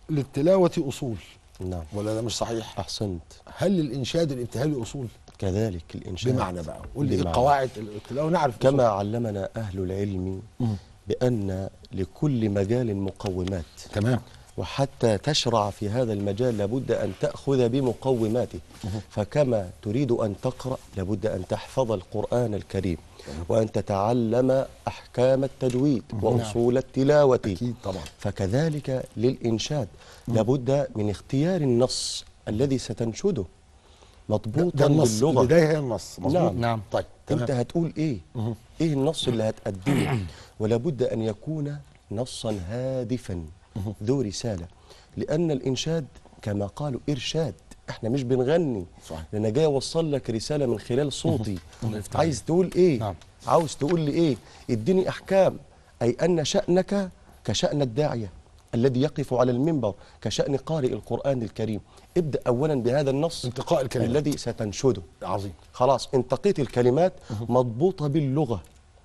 للتلاوه اصول نعم ولا ده مش صحيح احسنت هل للانشاد الابتهالي له اصول كذلك الانشاد بمعنى بقى قول لي ايه بمعنى. قواعد التلاوه نعرف كما أصول. علمنا اهل العلم مم. بان لكل مجال مقومات تمام وحتى تشرع في هذا المجال لابد أن تأخذ بمقوماته فكما تريد أن تقرأ لابد أن تحفظ القرآن الكريم وأن تتعلم أحكام التجويد وأصول التلاوة اكيد طبعا فكذلك للإنشاد لابد من اختيار النص الذي ستنشده ده مضبوطا النص باللغة البدايه هي النص مظبوط نعم. نعم. طيب انت تمام هتقول ايه مهم. ايه النص اللي هتقدمه ولا بد ان يكون نصا هادفا ذو رساله لان الانشاد كما قالوا ارشاد احنا مش بنغني صحيح. انا جاي اوصل لك رساله من خلال صوتي الله يفتح عايز تقول ايه نعم. عاوز تقول لي ايه اديني احكام اي ان شانك كشان الداعيه الذي يقف على المنبر كشان قارئ القران الكريم ابدا اولا بهذا النص انتقاء الكلمات. الذي ستنشده عظيم خلاص انتقيت الكلمات مضبوطة باللغة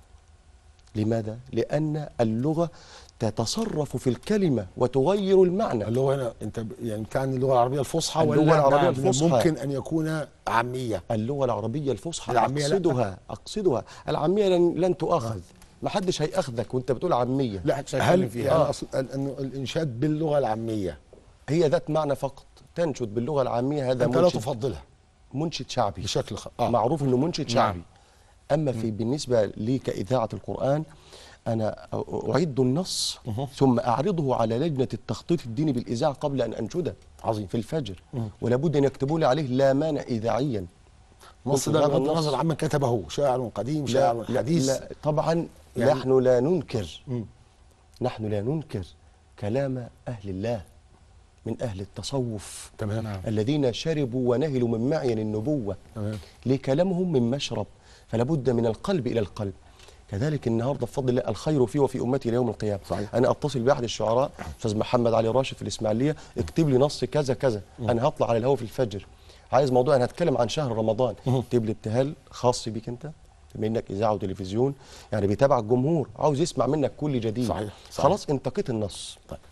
لماذا؟ لأن اللغة تتصرف في الكلمة وتغير المعنى اللغه هنا انت ب- يعني بتعني اللغه العربيه الفصحى اللغة ولا العربية نعم، الفصحى. ممكن ان يكون عاميه اللغة العربية الفصحى العامية لا. أقصدها أقصدها العامية لن, لن تؤاخذ ما حدش هيأخذك وانت بتقول عامية لا مش هيتكلم هل فيها. يعني آه. أصل انه الانشاد باللغه العاميه هي ذات معنى فقط تنشد باللغة العامية هذا انت لا منشد, تفضلها منشد شعبي بشكل خ... آه. معروف انه منشد نعم. شعبي اما في بالنسبه لي كاذاعه القران انا اعد النص ثم اعرضه على لجنه التخطيط الديني بالاذاعه قبل ان انشده عظيم. في الفجر ولا بد ان يكتبوا لي عليه لا مانع اذاعيا النص قلت ده هذا بغض النص- النظر عمن كتبه شاعر قديم لا, شاعر لا, حديث لا طبعا يعني- نحن لا ننكر مم. نحن لا ننكر كلام اهل الله من اهل التصوف تمام نعم. الذين شربوا ونهلوا من معين النبوه تمام ليه كلامهم من مشرب فلا بد من القلب الى القلب كذلك النهارده بفضل الله الخير فيه وفي امتي ليوم القيامه صحيح. انا اتصل باحد الشعراء استاذ محمد علي راشد في الاسماعيليه اكتب لي نص كذا كذا انا هطلع على الهواء في الفجر عايز موضوع انا هتكلم عن شهر رمضان اكتب لي ابتهال خاص بيك انت بما انك اذاعه وتلفزيون يعني بيتابع الجمهور عاوز يسمع منك كل جديد صحيح، صحيح. خلاص انتقيت النص طيب